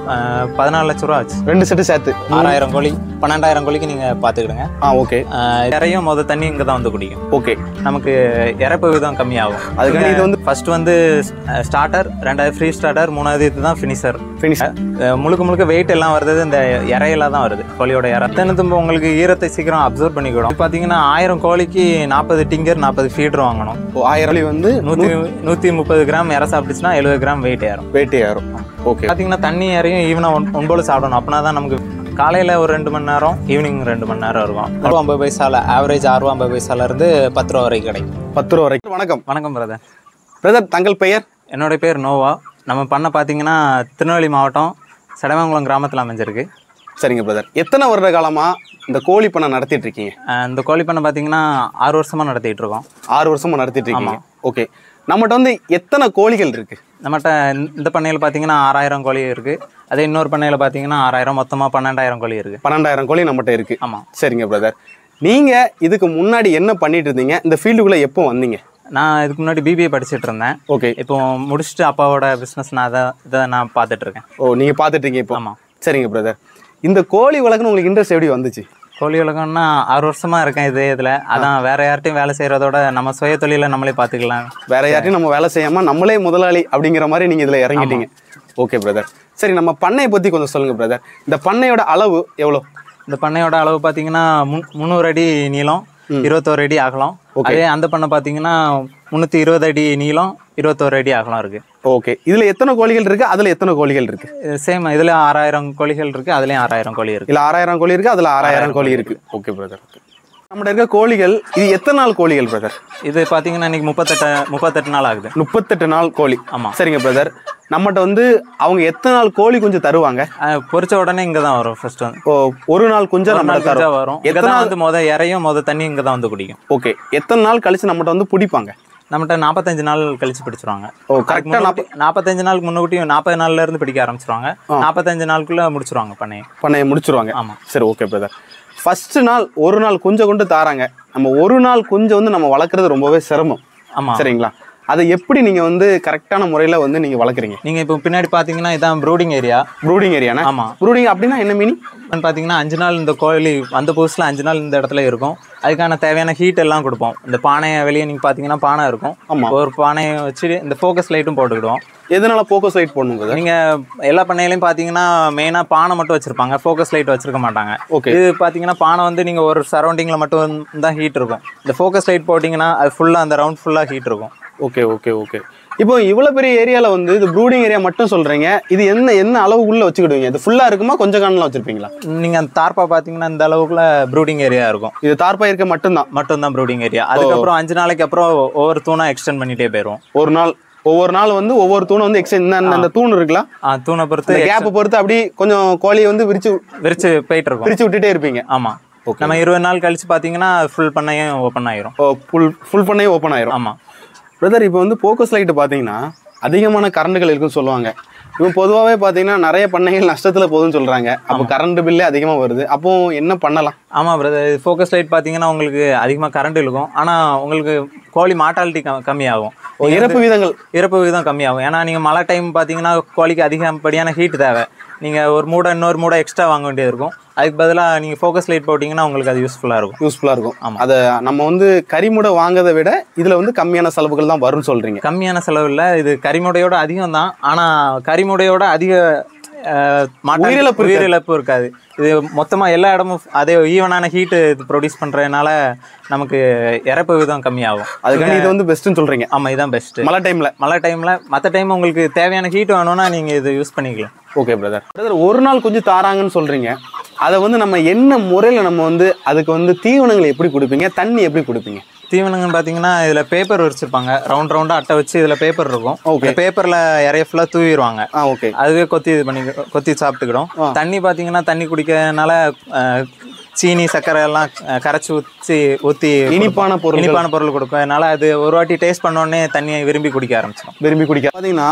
அஹ், பதினாலு லட்ச ரூபா ஆச்சு ரெண்டு செட்டு சேர்த்து ஆறாயிரம் கோழி பன்னெண்டாயிரம் கோழிக்கு நீங்கள் பார்த்துக்கிடுங்க ஆ ஓகே இறையும் முத தண்ணி இங்கே தான் வந்து குடிக்கும் ஓகே நமக்கு இறப்பு விதம் கம்மியாகும் அதுக்காண்டி இது வந்து ஃபர்ஸ்ட் வந்து ஸ்டார்டர் ரெண்டாவது ஃப்ரீ ஸ்டார்டர் மூணாவது இதுதான் ஃபினிஷர் ஃபினிஷ் முழுக்க முழுக்க வெயிட் எல்லாம் வருது இந்த இறையில தான் வருது கோழியோட இறை தினத்தும் உங்களுக்கு ஈரத்தை சீக்கிரம் அப்சர்வ் பண்ணிக்கிடும் இப்போ பார்த்தீங்கன்னா ஆயிரம் கோழிக்கு நாற்பது டிங்கர் நாற்பது ஃபீடர் வாங்கணும் ஆயிரம் கோழி வந்து நூற்றி நூற்றி முப்பது கிராம் இறை சாப்பிட்டுச்சுன்னா எழுபது கிராம் வெயிட் ஏறும் வெயிட் ஏறும் ஓகே பார்த்தீங்கன்னா தண்ணி இறையும் ஈவினிங் ஒன் ஒன்பது சாப்பிடணும் அப்படின்னா தான் நமக்கு காலையில் ஒரு ரெண்டு மணி நேரம் ஈவினிங் ரெண்டு மணி நேரம் இருக்கும் ஆறு ஐம்பது பைசால ஆவரேஜ் ஆறு ஐம்பது பைசால இருந்து பத்து ரூபா வரைக்கும் கிடைக்கும் பத்து ரூபா வரைக்கும் வணக்கம் வணக்கம் பிரதர் பிரதர் தங்கள் பெயர் என்னோட பேர் நோவா நம்ம பண்ண பார்த்தீங்கன்னா திருநெல்வேலி மாவட்டம் சடமங்கலம் கிராமத்தில் அமைஞ்சிருக்கு சரிங்க பிரதர் எத்தனை வருட காலமா இந்த கோழி பண்ணை நடத்திட்டு இருக்கீங்க அஹ் இந்த கோழி பண்ணை பார்த்தீங்கன்னா ஆறு வருஷமாக நடத்திட்டு இருக்கோம் ஆறு வருஷமா நடத்திட்டு இருக்கீங்க ஓகே நம்மகிட்ட வந்து எத்தனை கோழிகள் இருக்கு நம்மகிட்ட இந்த- இந்த பண்ணையில் பார்த்தீங்கன்னா ஆறாயிரம் கோழி இருக்குது அதே இன்னொரு பண்ணையில் பார்த்தீங்கன்னா ஆறாயிரம் மொத்தமாக பன்னெண்டாயிரம் கோழி இருக்குது பன்னெண்டாயிரம் கோழி நம்மகிட்ட இருக்கு ஆமாம் சரிங்க பிரதர் நீங்க இதுக்கு முன்னாடி என்ன பண்ணிட்டு இருந்தீங்க இந்த ஃபீல்டுக்குள்ள எப்போ வந்தீங்க நான் இதுக்கு முன்னாடி பிபிஏ படிச்சுட்டு இருந்தேன் ஓகே இப்போ முடிச்சுட்டு அப்பாவோட பிஸ்னஸ் நான் அதை இதை நான் பார்த்துட்டு இருக்கேன் ஓ நீங்க பார்த்துட்டு இருக்கீங்க இப்போ ஆமாம் சரிங்க பிரதர் இந்த கோழி வளர்க்கணும் உங்களுக்கு இன்ட்ரெஸ்ட் எப்படி வந்துச்சு கோழி உலகம்னா ஆறு வருஷமாக இருக்கேன் இதே இதில் அதான் வேற யார்ட்டையும் வேலை செய்கிறதோட நம்ம சுய தொழிலை நம்மளே பார்த்துக்கலாம் வேற யார்ட்டையும் நம்ம வேலை செய்யாம நம்மளே முதலாளி அப்படிங்கிற மாதிரி நீங்க இதுல இறங்கிட்டீங்க ஓகே பிரதர் சரி நம்ம பண்ணையை பத்தி கொஞ்சம் சொல்லுங்க பிரதர் இந்த பண்ணையோட அளவு எவ்வளோ இந்த பண்ணையோட அளவு பார்த்தீங்கன்னா முன் முந்நூறு அடி நீளம் இருபத்தோரு அடி அகலம் அதே அந்த பண்ணை பார்த்தீங்கன்னா முந்நூற்றி இருபது அடி நீளம் இருபத்தோரு அடி அகலம் இருக்குது ஓகே இதுல எத்தனை கோழிகள் இருக்கு அதுல எத்தனை கோழிகள் இருக்கு சேம் இதில் ஆறாயிரம் கோழிகள் இருக்குது அதுலேயும் ஆறாயிரம் கோழி இருக்குது இல்ல ஆறாயிரம் கோழி இருக்கு அதுல ஆறாயிரம் கோழி இருக்கு ஓகே பிரதர் நம்மகிட்ட இருக்க கோழிகள் இது எத்தனை நாள் கோழிகள் பிரதர் இது பார்த்தீங்கன்னா இன்னைக்கு முப்பத்தெட்டு முப்பத்தெட்டு நாள் ஆகுது முப்பத்தெட்டு நாள் கோழி ஆமா. சரிங்க பிரதர் நம்மகிட்ட வந்து அவங்க எத்தனை நாள் கோழி குஞ்சு தருவாங்க அஹ் பொரிச்ச உடனே இங்கே தான் வரும் ஃபர்ஸ்ட் வந்து ஓ, ஒரு நாள் குஞ்சா ஒரு நம்ம நாள் தரோம் கொஞ்சம் வரும் இங்கே எத்தனை தான் நாள் வந்து முத இறையும் முத தண்ணி இங்கே தான் வந்து குடிக்கும் ஓகே எத்தனை நாள் கழிச்சு நம்மகிட்ட வந்து பிடிப்பாங்க நம்மகிட்ட நாற்பத்தஞ்சு நாள் கழிச்சு பிடிச்சிருவாங்க ஓ கரெக்டா முன்னாடி- நாற்பத்தஞ்சு நாளுக்கு முன்னாடி நாற்பது நாள்ல இருந்து பிடிக்க ஆரம்பிச்சிருவாங்க நாற்பத்தஞ்சு நாளுக்குள்ள முடிச்சிருவாங்க பண்ணையை பண்ணைய முடிச்சிருவாங்க ஆமா. சரி ஓகே பிரதர் ஃபர்ஸ்ட் நாள் ஒரு நாள் குஞ்சை கொண்டு தாராங்க நம்ம ஒரு நாள் குஞ்சை வந்து நம்ம வளர்க்குறது ரொம்பவே சிரமம் ஆமா சரிங்களா அதை எப்படி நீங்க வந்து கரெக்டான முறையில வந்து நீங்க வளர்க்குறீங்க நீங்க இப்போ பின்னாடி பாத்தீங்கன்னா இதான் ப்ரூடிங் ஏரியா ப்ரூடிங் ஏரியானா ஆமா ப்ரூடிங் அப்படின்னா என்ன மீனிங் பாத்தீங்கன்னா அஞ்சு நாள் இந்த கோழி வந்த புதுசுல அஞ்சு நாள் இந்த இடத்துல இருக்கும் அதுக்கான தேவையான ஹீட் எல்லாம் கொடுப்போம் இந்த பானையை வெளியே நீங்க பாத்தீங்கன்னா பானை இருக்கும் ஆமா. ஒரு பானையை வச்சு இந்த ஃபோக்கஸ் லைட்டும் போட்டுக்கிடுவோம் எதனால ஃபோக்கஸ் லைட் போடணும் பிரதர் நீங்க எல்லா பண்ணையிலையும் பாத்தீங்கன்னா மெயினா பானை மட்டும் வச்சிருப்பாங்க ஃபோக்கஸ் லைட் வச்சிருக்க மாட்டாங்க ஓகே இது பாத்தீங்கன்னா பானை வந்து நீங்க ஒரு சரௌண்டிங்ல மட்டும் தான் ஹீட் இருக்கும் இந்த ஃபோக்கஸ் லைட் போட்டிங்கன்னா அது ஃபுல்லா அந்த ரவுண்ட் ஃபுல்லா ஹீட் இருக்கும் ஓகே ஓகே ஓகே இப்போ இவ்வளவு பெரிய ஏரியால வந்து இது ப்ரூடிங் ஏரியா மட்டும் சொல்றீங்க இது என்ன என்ன அளவுக்குள்ள வச்சுக்கிடுவீங்க இது ஃபுல்லா இருக்குமா கொஞ்சம் காணலாம் வச்சிருப்பீங்களா நீங்க அந்த தார்ப்பா பாத்தீங்கன்னா இந்த அளவுக்குள்ள ப்ரூடிங் ஏரியா இருக்கும் இது தார்ப்பா இருக்க மட்டும்தான் மட்டும் தான் ப்ரூடிங் ஏரியா அதுக்கப்புறம் அஞ்சு நாளைக்கு அப்புறம் ஒவ்வொரு தூணா எக்ஸ்டெண்ட் பண்ணிட்டே போயிடும் ஒரு நாள் ஒவ்வொரு நாள் வந்து ஒவ்வொரு தூணை வந்து எக்ஸ்டெண்ட் இந்த அந்த தூண் இருக்குல்ல தூணை பொறுத்து இந்த கேப்பை பொறுத்து அப்படி கொஞ்சம் கோழியை வந்து விரிச்சு விரிச்சு போயிட்டு இருக்கும் பிரிச்சு விட்டுட்டே இருப்பீங்க ஆமா நம்ம இருபது நாள் கழிச்சு பாத்தீங்கன்னா ஃபுல் பண்ணையும் ஓப்பன் ஆயிரும் ஓ ஃபுல் ஃபுல் பண்ணையும் ஓப்பன் ஆயிரும் ஆமா பிரதர் இப்போ வந்து ஃபோக்கஸ் லைட் பார்த்தீங்கன்னா அதிகமான கரண்ட்டுகள் இருக்குன்னு சொல்லுவாங்க இப்போ பொதுவாகவே பார்த்தீங்கன்னா நிறைய பண்ணைகள் நஷ்டத்தில் போகுதுன்னு சொல்கிறாங்க அப்போ கரண்ட் பில்லே அதிகமாக வருது அப்போ என்ன பண்ணலாம் ஆமா பிரதர் ஃபோக்கஸ் லைட் பாத்தீங்கன்னா உங்களுக்கு அதிகமா கரண்ட் இழுக்கும் ஆனா உங்களுக்கு கோழி மார்ட்டாலிட்டி கம்மியாகும் ஓ, இறப்பு வீதங்கள் இறப்பு விகிதம் கம்மியாகும் ஏன்னா நீங்க மழை டைம் பாத்தீங்கன்னா கோழிக்கு அதிகப்படியான ஹீட் தேவை நீங்க ஒரு மூடை இன்னொரு மூடை எக்ஸ்ட்ரா வாங்க வேண்டியது இருக்கும் அதுக்கு பதிலா நீங்க ஃபோக்கஸ் லைட் போட்டிங்கன்னா உங்களுக்கு அது யூஸ்ஃபுல்லா இருக்கும் யூஸ்ஃபுல்லாக இருக்கும் ஆமா. அதை நம்ம வந்து கரிமுடை வாங்குறதை விட இதில் வந்து கம்மியான செலவுகள் தான் வரும்னு சொல்கிறீங்க கம்மியான செலவு இல்லை இது கரிமுடையோட அதிகம் தான் ஆனால் கரிமுடையோட அதிக அஹ், mortality- உயிரிழப்பு இருக்காது. உயிரிழப்பு இருக்காது இது மொத்தமாக எல்லா இடமும் அதே ஈவனான ஹீட்டு இது ப்ரொடியூஸ் பண்ணுறதுனால நமக்கு இறப்பு விதம் கம்மியாகும் அதுக்காண்டி இது வந்து பெஸ்ட்டுன்னு சொல்கிறீங்க ஆமாம் இதுதான் பெஸ்ட்டு மழை டைமில் மழை டைமில் மற்ற டைம் உங்களுக்கு தேவையான ஹீட் வேணும்னா நீங்கள் இது யூஸ் பண்ணிக்கலாம் ஓகே பிரதர் பிரதர் ஒரு நாள் கொஞ்சம் தாராங்கன்னு சொல்கிறீங்க அதை வந்து நம்ம என்ன முறையில் நம்ம வந்து அதுக்கு வந்து தீவனங்களை எப்படி கொடுப்பீங்க தண்ணி எப்படி கொடுப்பீங்க தீவனங்கன்னு பார்த்தீங்கன்னா இதில் பேப்பர் வச்சுருப்பாங்க ரவுண்ட் ரவுண்டாக அட்டை வச்சு இதில் பேப்பர் இருக்கும் Okay. இந்த பேப்பரில் இறைய ஃபுல்லாக தூவிடுவாங்க ஆ ஓகே அதுவே கொத்தி இது பண்ணி கொத்தி சாப்பிட்டுக்கிடும் ஆ. தண்ணி பார்த்தீங்கன்னா தண்ணி குடிக்கிறதுனால அஹ், சீனி சர்க்கரை எல்லாம் அஹ், கரைச்சி ஊற்றி ஊற்றி இனிப்பான பொருள் இனிப்பான பொருள் கொடுக்கும் அதனால அது ஒரு வாட்டி டேஸ்ட் பண்ணோடனே தண்ணியை விரும்பி குடிக்க ஆரம்பிச்சிடும் விரும்பி குடிக்க பார்த்தீங்கன்னா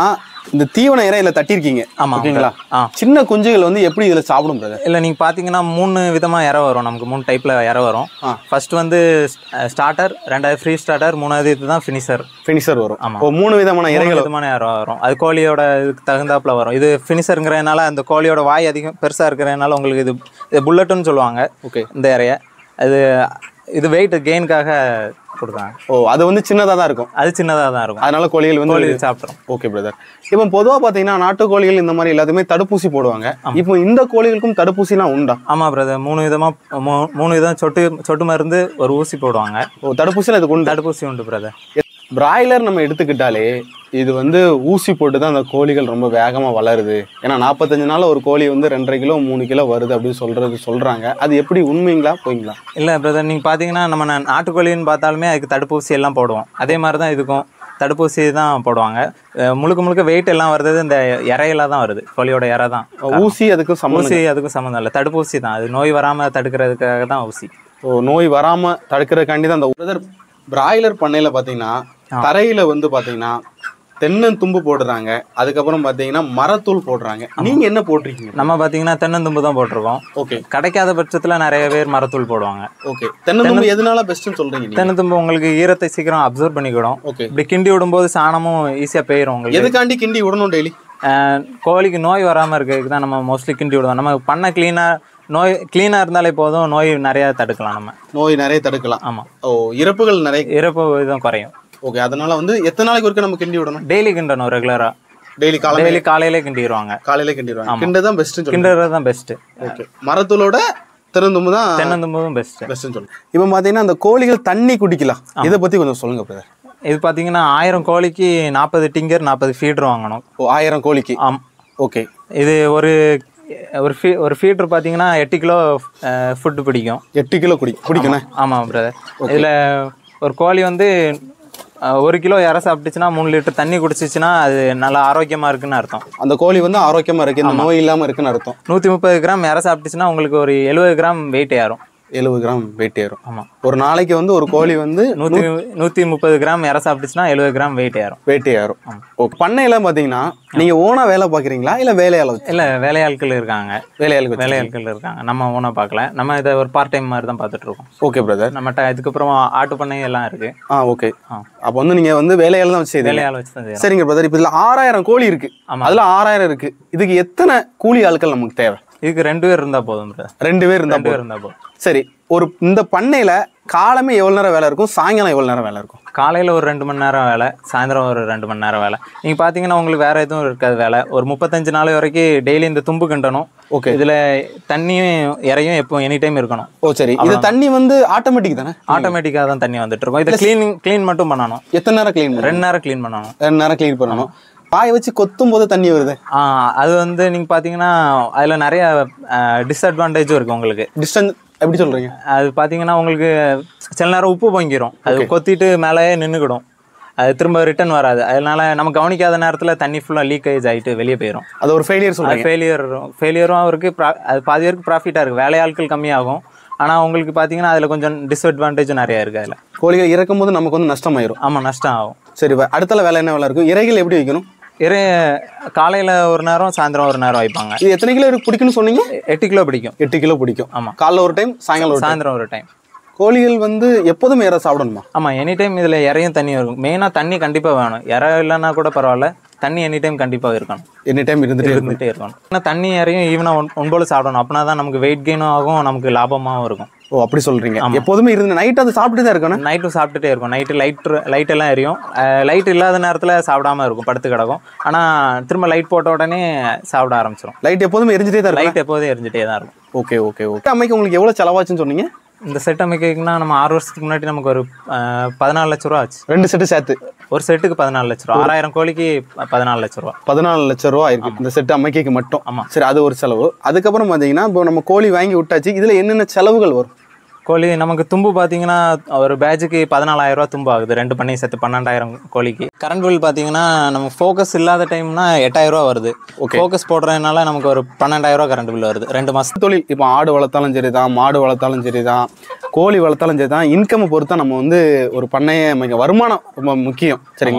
இந்த தீவன இறையில தட்டியிருக்கீங்க ஆமா ஓகேங்களா ஆ சின்ன குஞ்சுகள் வந்து எப்படி இதுல சாப்பிடும் பிரதர் இல்லை நீங்கள் பார்த்தீங்கன்னா மூணு விதமாக இற வரும் நமக்கு மூணு டைப்பில் இற வரும் ஆ. ஃபர்ஸ்ட் வந்து ஸ்டார்டர் ரெண்டாவது ஃப்ரீ ஸ்டார்டர் மூணாவது இதுதான் ஃபினிஷர் ஃபினிஷர் வரும் ஆமா. ஓ மூணு விதமான மூணு இறைகள் விதமான இற வரும் அது கோழியோட இதுக்கு தகுந்தாப்புல வரும் இது ஃபினிஷருங்கிறதுனால அந்த கோழியோட வாய் அதிகம் பெருசாக இருக்கிறதுனால உங்களுக்கு இது இது புல்லட்டுன்னு சொல்லுவாங்க ஓகே இந்த இறைய அது இது வெயிட் கெயினுக்காக கொடுத்தாங்க ஓ அது வந்து சின்னதா தான் இருக்கும் அது சின்னதாக தான் இருக்கும் அதனால கோழிகள் வந்து கோழி சாப்பிட்றோம் ஓகே பிரதர் இப்போ பொதுவா பாத்தீங்கன்னா நாட்டுக்கோழிகள் இந்த மாதிரி எல்லாத்துமே தடுப்பூசி போடுவாங்க இப்போ இந்த கோழிகளுக்கும் தடுப்பூசிலாம் உண்டா ஆமாம் பிரதர் மூணு விதமாக மூணு விதம் சொட்டு சொட்டு மருந்து ஒரு ஊசி போடுவாங்க ஓ தடுப்பூசியில் அதுக்கு உண்டு தடுப்பூசி உண்டு பிரதர் பிராய்லர் நம்ம எடுத்துக்கிட்டாலே இது வந்து ஊசி போட்டு தான் அந்த கோழிகள் ரொம்ப வேகமாக வளருது ஏன்னா நாற்பத்தஞ்சு நாள் ஒரு கோழி வந்து ரெண்டரை கிலோ மூணு கிலோ வருது அப்படின்னு சொல்றது சொல்றாங்க அது எப்படி உண்மைங்களா போய்ங்களா இல்லை பிரதர் நீங்கள் பார்த்தீங்கன்னா நம்ம நா- நாட்டுக்கோழின்னு பார்த்தாலுமே அதுக்கு தடுப்பூசி எல்லாம் போடுவோம் அதே மாதிரி தான் இதுக்கும் தடுப்பூசி தான் போடுவாங்க அஹ் முழுக்க முழுக்க வெயிட் எல்லாம் வருது இந்த இறையில தான் வருது கோழியோட இறை தான் ஊசி அதுக்கும் சம்மந்தம் ஊசி அதுக்கும் சம்மந்தம் இல்லை தடுப்பூசி தான் அது நோய் வராமல் தடுக்கிறதுக்காக தான் ஊசி ஓ நோய் வராம தடுக்கிறதுக்காண்டி தான் அந்த பிரதர் பிராய்லர் பண்ணையில பாத்தீங்கன்னா தரையில வந்து பாத்தீங்கன்னா தென்னந்தும்பு போடுறாங்க அதுக்கப்புறம் பாத்தீங்கன்னா மரத்தூள் போடுறாங்க நீங்க என்ன போட்டிருக்கீங்க நம்ம பார்த்தீங்கன்னா தென்னந்தும்பு தான் போட்டிருக்கோம் ஓகே கிடைக்காத பட்சத்தில் நிறைய பேர் மரத்தூள் போடுவாங்க ஓகே தென்னந்தும்பு எதனால பெஸ்ட்னு சொல்றீங்க நீங்க தென்னந்தும்பு உங்களுக்கு ஈரத்தை சீக்கிரம் அப்சர்வ் பண்ணிக்கிடும் ஓகே இப்படி கிண்டி விடும்போது சாணமும் ஈஸியாக போயிடும் உங்களுக்கு எதுக்காண்டி கிண்டி விடணும் டெய்லி அஹ் கோழிக்கு நோய் வராமல் இருக்கிறதுக்கு தான் நம்ம மோஸ்ட்லி கிண்டி விடுவோம் நம்ம பண்ண க்ளீனாக நோய் க்ளீனாக இருந்தாலே போதும் நோய் நிறையா தடுக்கலாம் நம்ம நோய் நிறைய தடுக்கலாம் ஆமாம் ஓ இறப்புகள் நிறைய இறப்பு விதம் குறையும் ஓகே அதனால வந்து எத்தனை நாளைக்கு ஒருக்க நம்ம கிண்டி விடணும் டெய்லி கிண்டணும் ரெகுலராக டெய்லி காலை டெய்லி காலையிலே கிண்டிடுவாங்க காலையில கிண்டிடுவாங்க கிண்டு தான் பெஸ்ட்னு சொல்லுங்க கிண்டுறது தான் பெஸ்ட்டு ஓகே மரத்தூளோட தென்னந்தும்பு தான் தென்னந்தும்பும் பெஸ்ட்டு பெஸ்ட்னு சொல்லுங்க இப்போ பாத்தீங்கன்னா அந்த கோழிகள் தண்ணி குடிக்கலாம் இதை பத்தி கொஞ்சம் சொல்லுங்க பிரதர் இது பார்த்தீங்கன்னா ஆயிரம் கோழிக்கு நாற்பது டிங்கர் நாற்பது ஃபீடர் வாங்கணும் ஓ ஆயிரம் கோழிக்கு ஆம் ஓகே இது ஒரு ஒரு ஃபீ ஒரு ஃபீட்ரு பார்த்தீங்கன்னா எட்டு கிலோ ஃபுட்டு பிடிக்கும் எட்டு கிலோ குடி குடிக்கணும் ஆமாம் பிரதர் இதில் ஒரு கோழி வந்து அஹ், ஒரு கிலோ இற சாப்பிட்டுச்சுன்னா மூணு லிட்டர் தண்ணி குடிச்சிச்சுன்னா அது நல்லா ஆரோக்கியமாக இருக்குன்னு அர்த்தம் அந்த கோழி வந்து ஆரோக்கியமா இருக்கு இந்த நோய் இல்லாம இருக்குன்னு அர்த்தம் நூற்றி முப்பது கிராம் இற சாப்பிட்டுச்சுன்னா உங்களுக்கு ஒரு எழுபது கிராம் வெயிட் ஏறும் எழுபது கிராம் வெயிட் ஏறும் ஆமாம் ஒரு நாளைக்கு வந்து ஒரு கோழி வந்து நூற்றி நூற்றி முப்பது கிராம் இற சாப்பிட்டுச்சுன்னா எழுபது கிராம் வெயிட் ஏறும் வெயிட் ஏறும் ஓகே பண்ணையில பாத்தீங்கன்னா நீங்க ஓனா வேலை பாக்குறீங்களா இல்ல வேலையால வச்சு இல்லை வேலையாட்கள் இருக்காங்க வேலையாளுக்கு வச்சு வேலையாட்கள் இருக்காங்க நம்ம ஓனாக பார்க்கல நம்ம இதை ஒரு பார்ட் டைம் மாதிரி தான் பார்த்துட்டு இருக்கோம் ஓகே பிரதர் நம்மகிட்ட இதுக்கப்புறம் ஆட்டு பண்ணை எல்லாம் இருக்கு ஆ ஓகே ஆ. அப்போ வந்து நீங்க வந்து வேலையால தான் வச்சு செய்றீங்க வேலையாள் வச்சு தான் செய்யறோம் சரிங்க பிரதர் இப்போ இதுல ஆறாயிரம் கோழி இருக்கு ஆமா. அதுல ஆறாயிரம் இருக்கு இதுக்கு எத்தனை கூலி ஆட்கள் நமக்கு தேவை இதுக்கு ரெண்டு பேர் இருந்தால் போதும் brother. ரெண்டு பேர் இருந்தா ரெண்டு பேர் போதும் இருந்தால் போதும் சரி ஒரு இந்த பண்ணையில காலமே எவ்வளவு நேரம் வேலை இருக்கும் சாயங்காலம் எவ்வளவு நேரம் வேலை இருக்கும் காலையில் ஒரு ரெண்டு மணி நேரம் வேலை சாயந்தரம் ஒரு ரெண்டு மணி நேரம் வேலை நீங்கள் பார்த்தீங்கன்னா உங்களுக்கு வேறு எதுவும் இருக்காது வேலை ஒரு முப்பத்தஞ்சு நாள் வரைக்கும் டெய்லி இந்த தும்பு கிண்டணும் ஓகே இதில் தண்ணியும் இறையும் எப்போ எனி டைம் இருக்கணும் ஓ சரி இது தண்ணி வந்து ஆட்டோமேட்டிக் தானே ஆட்டோமேட்டிக்காக தான் தண்ணி வந்துட்டு இருக்கும் இதை க்ளீனிங் க்ளீன் மட்டும் பண்ணணும் எத்தனை நேரம் க்ளீன் ரெண்டு நேரம் க்ளீன் பண்ணணும் ரெண்டு நேரம் க்ளீன் பண்ணணும் பாய வச்சு கொத்தும் போது தண்ணி வருது ஆ, அது வந்து நீங்கள் பார்த்தீங்கன்னா அதில் நிறைய டிஸ்அட்வான்டேஜும் இருக்குது உங்களுக்கு டிஸ்டன்ஸ் எப்படி சொல்றீங்க அது பார்த்தீங்கன்னா உங்களுக்கு சில நேரம் உப்பு பொங்கிரும் அது கொத்திட்டு மேலேயே நின்றுக்கிடும் அது திரும்ப ரிட்டர்ன் வராது அதனால நம்ம கவனிக்காத நேரத்தில் தண்ணி ஃபுல்லாக லீக்கேஜ் ஆகிட்டு வெளியே போயிடும் அது ஒரு ஃபெயிலியர் அது சொல்றீங்க ஃபெயிலியர் ஃபெயிலியரும் அவருக்கு ப்ரா- அது பாதி பேருக்கு ப்ராஃபிட்டாக இருக்குது வேலையாட்கள் கம்மியாகும் ஆனால் உங்களுக்கு பார்த்தீங்கன்னா அதில் கொஞ்சம் டிஸ்அட்வான்டேஜும் நிறையா இருக்குது அதில் கோழிகள் இறக்கும் போது நமக்கு வந்து நஷ்டமாயிரும் ஆமாம் நஷ்டம் ஆகும் சரி இப்ப அடுத்தல வேலை என்ன வேலை இருக்கும் இறைகள் எப்படி வைக்கணும் இறை காலையில் ஒரு நேரம் சாயந்தரம் ஒரு நேரம் வைப்பாங்க இது எத்தனை கிலோ இருக்கு பிடிக்குன்னு சொன்னீங்க எட்டு கிலோ பிடிக்கும் எட்டு கிலோ பிடிக்கும் ஆமா. காலைல ஒரு டைம் சாயங்காலம் ஒரு டைம் சாயந்தரம் ஒரு டைம் கோழிகள் வந்து எப்போதும் இறை சாப்பிடணுமா ஆமாம் எனி டைம் இதில் இறையும் தண்ணியும் இருக்கும் மெயினாக தண்ணி கண்டிப்பாக வேணும் இறை இல்லைன்னா கூட பரவாயில்ல தண்ணி எனி டைம் கண்டிப்பாக இருக்கணும் எனி டைம் இருந்துட்டு இருக்கும் இருந்துகிட்டே இருக்கணும் ஆனால் தண்ணி இறையும் ஈவனாக ஒன் ஒன்போல சாப்பிடணும் அப்படின்னா தான் நமக்கு வெயிட் கெயினும் ஆகும் நமக்கு லாபமாகவும் இருக்கும் ஓ அப்படி சொல்றீங்க எப்போதுமே இருந்து நைட் அது சாப்பிட்டு தான் இருக்கணும் நைட்டும் சாப்பிட்டுட்டே இருக்கும் நைட்டு லைட் லைட் எல்லாம் எரியும் லைட் இல்லாத நேரத்தில் சாப்பிடாம இருக்கும் படுத்து கிடக்கும் ஆனால் திரும்ப லைட் போட்ட உடனே சாப்பிட ஆரம்பிச்சிடும் லைட் எப்போதுமே எரிஞ்சிட்டே தான் இருக்கும் லைட் எப்போதும் எரிஞ்சிட்டே தான் இருக்கும் ஓகே ஓகே ஓகே அம்மைக்கு உங்களுக்கு எவ்வளவு செலவாச்சுன்னு சொன்னீங்க இந்த செட் அமைக்கிறதுக்குன்னா நம்ம ஆறு வருஷத்துக்கு முன்னாடி நமக்கு ஒரு அஹ், பதினாலு லட்ச ரூபா ஆச்சு ரெண்டு செட்டு சேர்த்து ஒரு செட்டுக்கு பதினாலு லட்ச ரூபா ஆறாயிரம் கோழிக்கு ப- பதினாலு லட்ச ரூபா பதினாலு லட்சம் ரூபா இருக்கு இந்த செட்டு அமைக்கைக்கு மட்டும் ஆமா. சரி அது ஒரு செலவு அதுக்கப்புறம் பாத்தீங்கன்னா இப்போ நம்ம கோழி வாங்கி விட்டாச்சு இதுல என்னென்ன செலவுகள் வரும் கோழி நமக்கு தும்பு பார்த்தீங்கன்னா ஒரு பேட்சுக்கு பதினாலாயிரம் ரூபா தும்பு ஆகுது ரெண்டு பண்ணி சேர்த்து பன்னெண்டாயிரம் கோழிக்கு கரண்ட் பில் பார்த்தீங்கன்னா நம்ம ஃபோக்கஸ் இல்லாத டைம்னா எட்டாயிரம் ரூபா வருது Okay. ஃபோக்கஸ் போடுறதுனால நமக்கு ஒரு பன்னெண்டாயிரம் ரூபா கரண்ட் பில் வருது ரெண்டு மாதம் தொழில் இப்போ ஆடு வளர்த்தாலும் சரிதான் மாடு வளர்த்தாலும் சரிதான் கோழி வளர்த்தாலும் சரிதான் இன்கம்மை பொறுத்தா நம்ம வந்து ஒரு பண்ணைய அமைக்க வருமானம் ரொம்ப முக்கியம் சரிங்களா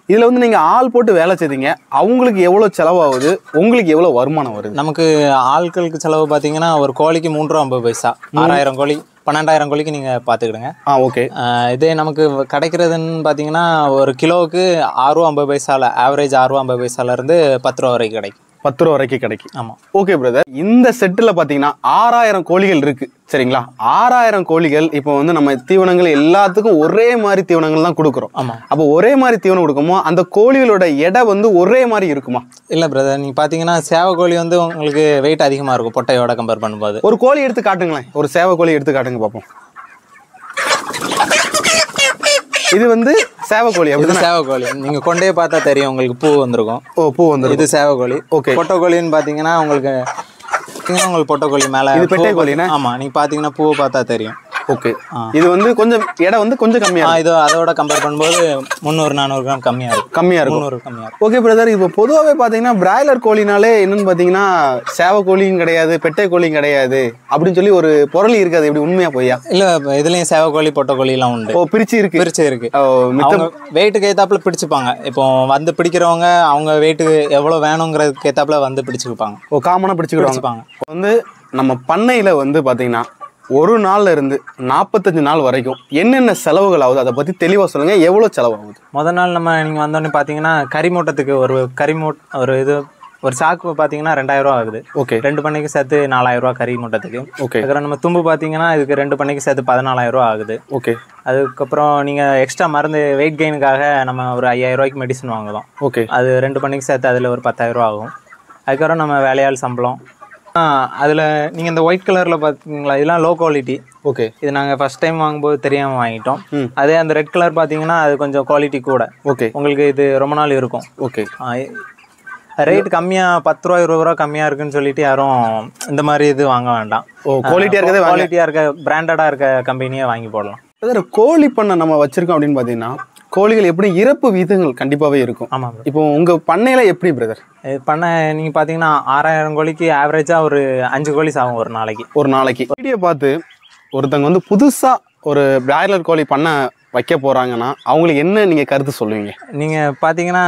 இதுல வந்து நீங்க ஆள் போட்டு வேலை செய்தீங்க அவங்களுக்கு எவ்வளவு செலவாகுது உங்களுக்கு எவ்வளவு வருமானம் வருது நமக்கு ஆட்களுக்கு செலவு பார்த்தீங்கன்னா ஒரு கோழிக்கு மூன்று ரூபா ஐம்பது பைசா ஆறாயிரம் கோழி பன்னெண்டாயிரம் கோழிக்கு நீங்கள் பார்த்துக்கிடுங்க ஆ ஓகே ஆஹ் இதே நமக்கு கிடைக்கிறதுன்னு பார்த்தீங்கன்னா ஒரு கிலோவுக்கு ஆறு ரூபா ஐம்பது பைசால ஆவரேஜ் ஆறு ரூபா ஐம்பது பைசாலேருந்து பத்து ரூபா வரைக்கும் கிடைக்கும் பத்து ரூபா வரைக்கும் கிடைக்கும் ஆமாம் ஓகே பிரதர் இந்த செட்டில் பார்த்தீங்கன்னா ஆறாயிரம் கோழிகள் இருக்கு சரிங்களா ஆறாயிரம் கோழிகள் இப்போ வந்து நம்ம தீவனங்கள் எல்லாத்துக்கும் ஒரே மாதிரி தீவனங்கள் தான் கொடுக்குறோம் ஆமாம் அப்போ ஒரே மாதிரி தீவனம் கொடுக்குமோ அந்த கோழிகளோட எடை வந்து ஒரே மாதிரி இருக்குமா இல்லை பிரதர் நீங்கள் பார்த்தீங்கன்னா சேவை கோழி வந்து உங்களுக்கு வெயிட் அதிகமாக இருக்கும் பொட்டையோட கம்பேர் பண்ணும்போது ஒரு கோழி எடுத்து காட்டுங்களேன் ஒரு சேவை கோழி எடுத்து காட்டுங்க பார்ப்போம் இது வந்து சேவை கோழி இது அப்படிதானே சேவை கோழி நீங்கள் கொண்டே பார்த்தா தெரியும் உங்களுக்கு பூ வந்திருக்கும் ஓ பூ வந்துருக்கு இது சேவை கோழி ஓகே பொட்டை கோழின்னு பார்த்தீங்கன்னா உங்களுக்கு பார்த்தீங்கன்னா உங்களுக்கு பொட்டை கோழி மேலே இது பெட்டை கோழிண்ணே? ஆமாம் நீங்கள் பார்த்தீங்கன்னா பூவை பார்த்தா தெரியும் ஓகே ஆ. இது வந்து கொஞ்சம் எடை வந்து கொஞ்சம் கம்மியா ஆ, இருக்கும் இது அதோட கம்பேர் பண்ணும்போது முந்நூறு நானூறு கிராம் கம்மியாக இருக்கும் கம்மியா இருக்கும் முந்நூறு கம்மியாக இருக்கும் ஓகே பிரதர் இப்போ பொதுவாகவே பார்த்தீங்கன்னா பிராய்லர் கோழினாலே என்னன்னு பார்த்தீங்கன்னா சேவை கோழியும் கிடையாது பெட்டை கோழியும் கிடையாது அப்படின்னு சொல்லி ஒரு பொருள் இருக்காது இப்படி உண்மையா பொய்யா இல்லை இதுலேயும் சேவை கோழி பொட்டை கோழிலாம் உண்டு ஓ பிரிச்சு இருக்கு பிரிச்சு இருக்கு ஓ, மித்த அவங்க வெயிட்டுக்கு ஏத்தாப்புல பிடிச்சுப்பாங்க இப்போ வந்து பிடிக்கிறவங்க அவங்க வெயிட்டுக்கு எவ்வளோ வேணுங்கிறதுக்கு ஏத்தாப்புல வந்து பிடிச்சுக்குப்பாங்க ஓ காமனாக பிடிச்சிக்கிடுவாங்க பிடிச்சுப்பாங்க வந்து நம்ம பண்ணையில வந்து பார்த்தீங்கன்னா ஒரு நாள்ல இருந்து நாற்பத்தஞ்சு நாள் வரைக்கும் என்னென்ன செலவுகள் ஆகுது அதை பத்தி தெளிவா சொல்லுங்க எவ்வளவு செலவாகுது முத நாள் நம்ம நீங்கள் வந்தோடனே பார்த்தீங்கன்னா கறி மூட்டத்துக்கு ஒரு கறி மூட் ஒரு இது ஒரு சாக்கு பார்த்தீங்கன்னா ரெண்டாயிரம் ரூபா ஆகுது ஓகே ரெண்டு பண்ணைக்கு சேர்த்து நாலாயிரம் ரூபா கறி மூட்டத்துக்கு ஓகே அதுக்கப்புறம் நம்ம தும்பு பார்த்தீங்கன்னா இதுக்கு ரெண்டு பண்ணைக்கு சேர்த்து பதினாலாயிரம் ரூபா ஆகுது ஓகே அதுக்கப்புறம் நீங்கள் எக்ஸ்ட்ரா மருந்து வெயிட் கெயினுக்காக நம்ம ஒரு ஐயாயிரம் ரூபாய்க்கு மெடிசன் வாங்குறோம் ஓகே அது ரெண்டு பண்ணிக்கு சேர்த்து அதில் ஒரு பத்தாயிரம் ரூபா ஆகும் அதுக்கப்புறம் நம்ம வேலையாள் சம்பளம் அதில் நீங்கள் இந்த ஒயிட் கலரில் பார்த்தீங்களா இதெல்லாம் லோ குவாலிட்டி ஓகே இது நாங்கள் ஃபஸ்ட் டைம் வாங்கும்போது தெரியாமல் வாங்கிட்டோம் ம். அதே அந்த ரெட் கலர் பார்த்தீங்கன்னா அது கொஞ்சம் குவாலிட்டி கூட ஓகே உங்களுக்கு இது ரொம்ப நாள் இருக்கும் ஓகே ரேட் கம்மியாக பத்து ரூபா இருபது ரூபா கம்மியாக இருக்குன்னு சொல்லிட்டு யாரும் இந்த மாதிரி இது வாங்க வேண்டாம் ஓ குவாலிட்டியா இருக்கதே வாங்க குவாலிட்டியாக இருக்க பிராண்டடாக இருக்க கம்பெனியே வாங்கி போடலாம் பிரதர் கோழி பண்ணை நம்ம வச்சிருக்கோம் அப்படின்னு பார்த்தீங்கன்னா கோழிகள் எப்படி இறப்பு வீதங்கள் கண்டிப்பாவே இருக்கும் ஆமாம் இப்போ உங்க பண்ணையில எப்படி பிரதர் இது பண்ண நீங்கள் பார்த்தீங்கன்னா ஆறாயிரம் கோழிக்கு ஆவரேஜாக ஒரு அஞ்சு கோழி சாகும் ஒரு நாளைக்கு ஒரு நாளைக்கு வீடியோ பார்த்து ஒருத்தங்க வந்து புதுசா ஒரு பிராய்லர் கோழி பண்ண வைக்க போறாங்கன்னா அவங்களுக்கு என்ன நீங்க கருத்து சொல்லுவீங்க நீங்கள் பார்த்தீங்கன்னா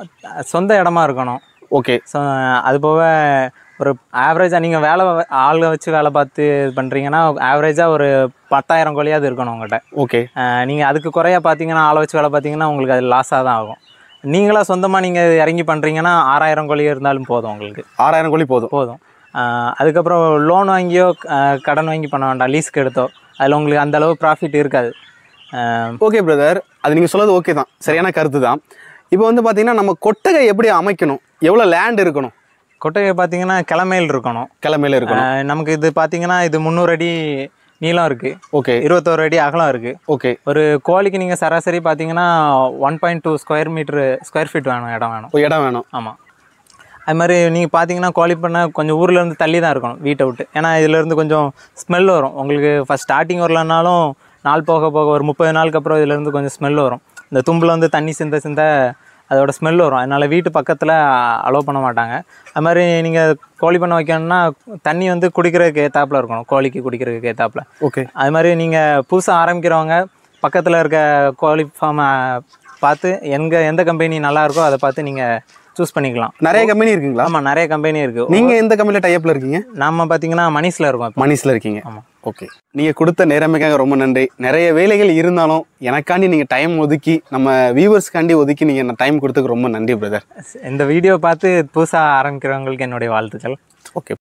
சொந்த இடமா இருக்கணும் ஓகே ஸோ அது போக ஒரு ஆவரேஜாக நீங்கள் வேலை ஆளுங்க வச்சு வேலை பார்த்து இது பண்ணுறீங்கன்னா ஆவரேஜாக ஒரு பத்தாயிரம் கோழியாவது இருக்கணும் உங்கள்கிட்ட ஓகே நீங்கள் அதுக்கு குறையா பார்த்தீங்கன்னா ஆளை வச்சு வேலை பார்த்தீங்கன்னா உங்களுக்கு அது லாஸாக தான் ஆகும் நீங்களா சொந்தமாக நீங்கள் இறங்கி பண்ணுறீங்கன்னா ஆறாயிரம் கோழி இருந்தாலும் போதும் உங்களுக்கு ஆறாயிரம் கோழி போதும் போதும் ஆஹ் அதுக்கப்புறம் லோன் வாங்கியோ ஆஹ் கடன் வாங்கி பண்ண வேண்டாம் லீஸ்க்கு எடுத்தோ அதில் உங்களுக்கு அந்த அளவு ப்ராஃபிட் இருக்காது ஆஹ் ஓகே பிரதர் அது நீங்கள் சொல்றது ஓகே தான் சரியான கருத்து தான் இப்போ வந்து பார்த்தீங்கன்னா நம்ம கொட்டகை எப்படி அமைக்கணும் எவ்வளோ லேண்ட் இருக்கணும் கொட்டகை பார்த்தீங்கன்னா கிளமையில் இருக்கணும் கிளமையில இருக்கணும் ஆஹ் நமக்கு இது பார்த்தீங்கன்னா இது முந்நூறு அடி நீளம் இருக்குது ஓகே இருபத்தோரு அடி அகலம் இருக்குது ஓகே ஒரு கோழிக்கு நீங்கள் சராசரி பார்த்தீங்கன்னா one point two square metre square feet வேணும் இடம் வேணும் ஒரு இடம் வேணும் ஆமாம் அது மாதிரி நீங்கள் பார்த்தீங்கன்னா கோழி பண்ண கொஞ்சம் ஊர்ல இருந்து தள்ளி தான் இருக்கணும் வீட்டை விட்டு ஏன்னா இதுலேருந்து கொஞ்சம் ஸ்மெல் வரும் உங்களுக்கு ஃபஸ்ட் ஸ்டார்டிங் வரலனாலும் நாள் போக போக ஒரு முப்பது நாளுக்கு அப்புறம் இதுலேருந்து கொஞ்சம் ஸ்மெல் வரும் இந்த தும்பில் வந்து தண்ணி சிந்த சிந்த அதோட ஸ்மெல் வரும் அதனால் வீட்டு பக்கத்தில் அலோவ் பண்ண மாட்டாங்க அது மாதிரி நீங்கள் கோழி பண்ண வைக்கணும்னா தண்ணி வந்து குடிக்கிறதுக்கு ஏத்தாப்புல இருக்கணும் கோழிக்கு குடிக்கிறதுக்கு ஏத்தாப்புல ஓகே அது மாதிரி நீங்கள் புதுசாக ஆரம்பிக்கிறவங்க பக்கத்தில் இருக்க கோழி ஃபார்மை பார்த்து எங்கே எந்த கம்பெனி நல்லா இருக்கோ அதை பார்த்து நீங்கள் சூஸ் பண்ணிக்கலாம் நிறைய கம்பெனி இருக்குங்களா ஆமாம் நிறைய கம்பெனி இருக்குது நீங்க எந்த கம்பெனில டைப்ல இருக்கீங்க நம்ம பார்த்தீங்கன்னா மணிஸில் இருக்கோம் இப்போ மணிஸ்ல இருக்கீங்க ஆமாம் ஓகே நீங்க கொடுத்த நேரமைக்காக ரொம்ப நன்றி நிறைய வேலைகள் இருந்தாலும் எனக்காண்டி நீங்க டைம் ஒதுக்கி நம்ம வியூவர்ஸ்க்காண்டி ஒதுக்கி நீங்க டைம் கொடுத்ததுக்கு ரொம்ப நன்றி பிரதர் இந்த வீடியோ பார்த்து புதுசாக ஆரம்பிக்கிறவங்களுக்கு என்னுடைய வாழ்த்துக்கள் ஓகே